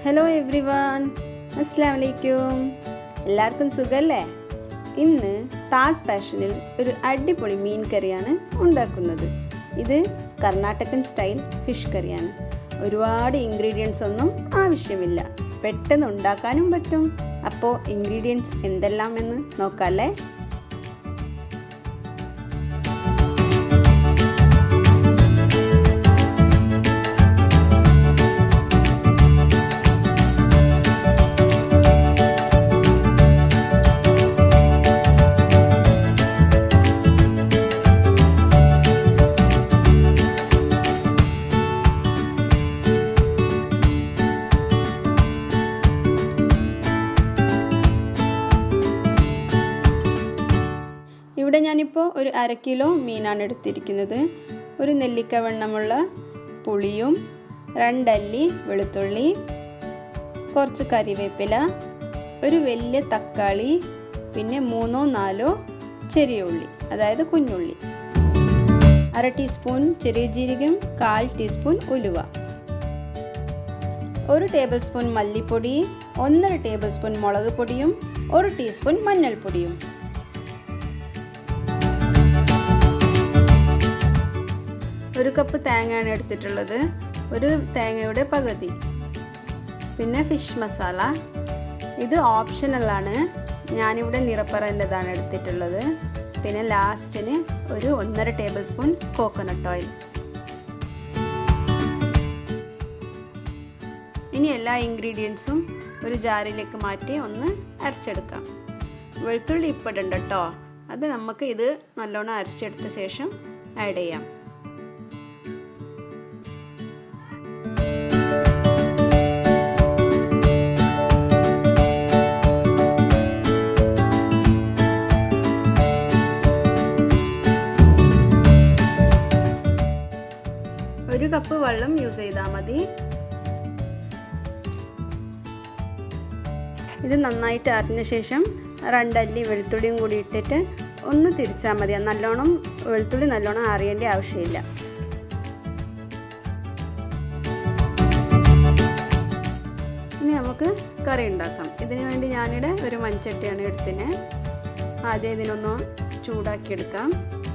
hello every one അസ്സാം വലൈക്കും എല്ലാവർക്കും സുഖമല്ലേ ഇന്ന് താസ് പാഷനിൽ ഒരു അടിപൊളി മീൻ കറിയാണ് ഉണ്ടാക്കുന്നത് ഇത് കർണാടകൻ സ്റ്റൈൽ ഫിഷ് കറിയാണ് ഒരുപാട് ഇൻഗ്രീഡിയൻസ് ഒന്നും ആവശ്യമില്ല പെട്ടെന്ന് ഉണ്ടാക്കാനും പറ്റും അപ്പോൾ ഇൻഗ്രീഡിയൻസ് എന്തെല്ലാം എന്ന് നോക്കാമല്ലേ ഇവിടെ ഞാനിപ്പോൾ ഒരു അര കിലോ മീനാണ് എടുത്തിരിക്കുന്നത് ഒരു നെല്ലിക്ക വണ്ണമുള്ള പുളിയും രണ്ടല്ലി വെളുത്തുള്ളി കുറച്ച് കറിവേപ്പില ഒരു വലിയ തക്കാളി പിന്നെ മൂന്നോ നാലോ ചെറിയ ഉള്ളി അതായത് കുഞ്ഞുള്ളി അര ടീസ്പൂൺ ചെറിയ ജീരകം കാൽ ടീസ്പൂൺ ഉലുവ ഒരു ടേബിൾ സ്പൂൺ മല്ലിപ്പൊടി ഒന്നര ടേബിൾ സ്പൂൺ മുളക് പൊടിയും ഒരു ടീസ്പൂൺ മഞ്ഞൾപ്പൊടിയും ഒരു കപ്പ് തേങ്ങയാണ് എടുത്തിട്ടുള്ളത് ഒരു തേങ്ങയുടെ പകുതി പിന്നെ ഫിഷ് മസാല ഇത് ഓപ്ഷണലാണ് ഞാനിവിടെ നിറപ്പറൻ്റെതാണ് എടുത്തിട്ടുള്ളത് പിന്നെ ലാസ്റ്റിന് ഒരു ഒന്നര ടേബിൾ സ്പൂൺ കോക്കനട്ട് ഓയിൽ ഇനി എല്ലാ ഇൻഗ്രീഡിയൻസും ഒരു ജാറിലേക്ക് മാറ്റി ഒന്ന് അരച്ചെടുക്കാം വെളുത്തുള്ളി ഇപ്പോൾ ഇടണ്ട കേട്ടോ അത് നമുക്ക് ഇത് നല്ലോണം അരച്ചെടുത്ത ശേഷം ആഡ് ചെയ്യാം ഒരു കപ്പ് വെള്ളം യൂസ് ചെയ്താൽ മതി ഇത് നന്നായിട്ട് അരിഞ്ഞ ശേഷം രണ്ടല്ലി വെളുത്തുള്ളിയും കൂടി ഇട്ടിട്ട് ഒന്ന് തിരിച്ചാൽ മതി നല്ലോണം വെളുത്തുള്ളി നല്ലോണം അറിയേണ്ട ആവശ്യമില്ല ഇനി നമുക്ക് കറി ഉണ്ടാക്കാം ഇതിനു വേണ്ടി ഞാനിവിടെ ഒരു മൺചട്ടിയാണ് എടുത്തിന് ആദ്യം ഇതിനൊന്ന് ചൂടാക്കിയെടുക്കാം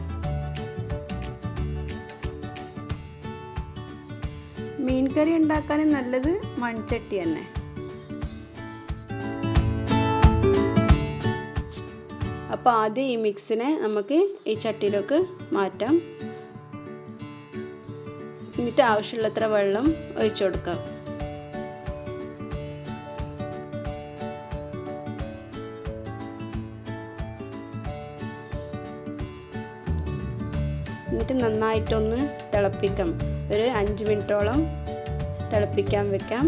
മീൻ കറി ഉണ്ടാക്കാൻ നല്ലത് മൺചട്ടി തന്നെ അപ്പോൾ ആദ്യം ഈ മിക്സിനെ നമുക്ക് ഈ ചട്ടിയിലേക്ക് മാറ്റാം എന്നിട്ട് ആവശ്യമുള്ളത്ര വെള്ളം ഒഴിച്ചു കൊടുക്കാം എന്നിട്ട് നന്നായിട്ടൊന്ന് തിളപ്പിക്കാം ഒരു അഞ്ച് മിനിറ്റോളം തിളപ്പിക്കാൻ വെക്കാം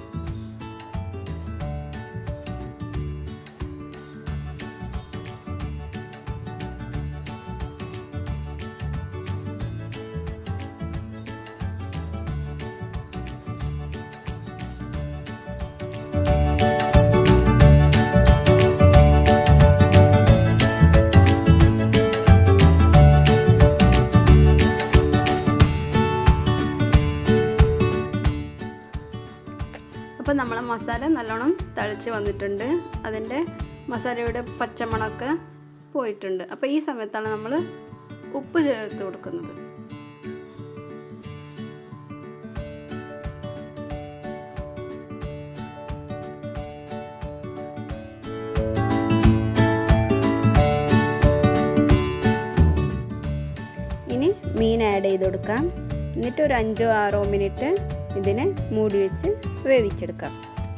അപ്പോൾ നമ്മളെ മസാല നല്ലോണം തളിച്ച് വന്നിട്ടുണ്ട് അതിൻ്റെ മസാലയുടെ പച്ചമണമൊക്കെ പോയിട്ടുണ്ട് അപ്പോൾ ഈ സമയത്താണ് നമ്മൾ ഉപ്പ് ചേർത്ത് കൊടുക്കുന്നത് ഇനി മീൻ ആഡ് ചെയ്ത് കൊടുക്കാം എന്നിട്ട് ഒരു അഞ്ചോ ആറോ മിനിറ്റ് ഇതിനെ മൂടി വെച്ച് വേവിച്ചെടുക്കാം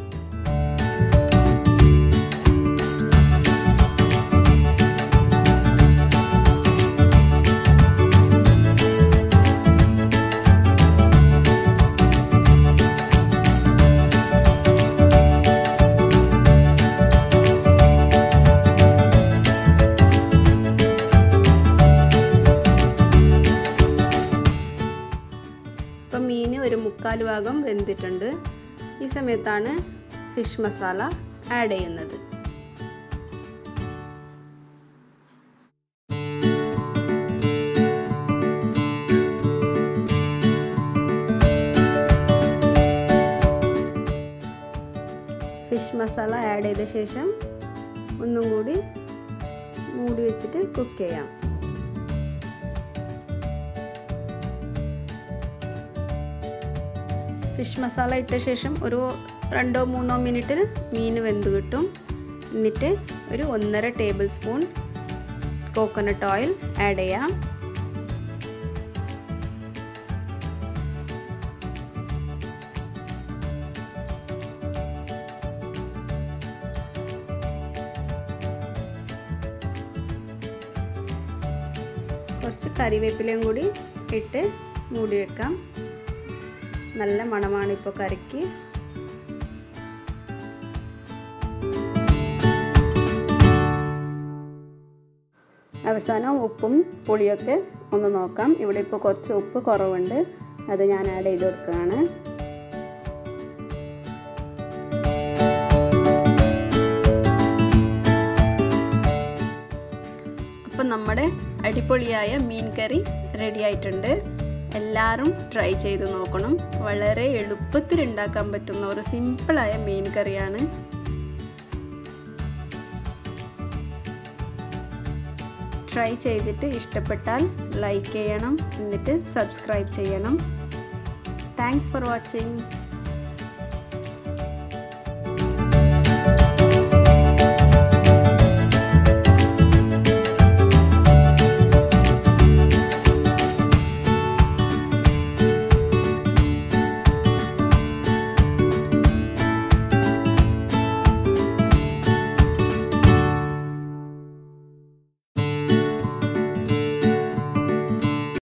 ഇപ്പം മീൻ ഒരു മുക്കാൽ ഭാഗം വെന്തിട്ടുണ്ട് ഈ സമയത്താണ് ഫിഷ് മസാല ആഡ് ചെയ്യുന്നത് മസാല ആഡ് ചെയ്ത ശേഷം ഒന്നും കൂടി മൂടി വെച്ചിട്ട് കുക്ക് ചെയ്യാം ഫിഷ് മസാല ഇട്ട ശേഷം ഒരു രണ്ടോ മൂന്നോ മിനിറ്റിൽ മീൻ വെന്ത് കിട്ടും എന്നിട്ട് ഒരു ഒന്നര tablespoon coconut oil add ചെയ്യാം കുറച്ച് കറിവേപ്പിലയും കൂടി ഇട്ട് മൂടി വെക്കാം നല്ല മണമാണ് ഇപ്പോൾ കറിക്ക് അവസാനം ഉപ്പും പുളിയൊക്കെ ഒന്ന് നോക്കാം ഇവിടെ ഇപ്പോൾ കുറച്ച് ഉപ്പ് കുറവുണ്ട് അത് ഞാൻ ആഡ് ചെയ്ത് കൊടുക്കുകയാണ് അപ്പം നമ്മുടെ അടിപൊളിയായ മീൻ കറി റെഡി ആയിട്ടുണ്ട് എല്ലാവരും ട്രൈ ചെയ്ത് നോക്കണം വളരെ എളുപ്പത്തിൽ ഉണ്ടാക്കാൻ പറ്റുന്ന ഒരു സിമ്പിളായ മീൻ കറിയാണ് ട്രൈ ചെയ്തിട്ട് ഇഷ്ടപ്പെട്ടാൽ ലൈക്ക് ചെയ്യണം എന്നിട്ട് സബ്സ്ക്രൈബ് ചെയ്യണം താങ്ക്സ് ഫോർ വാച്ചിങ്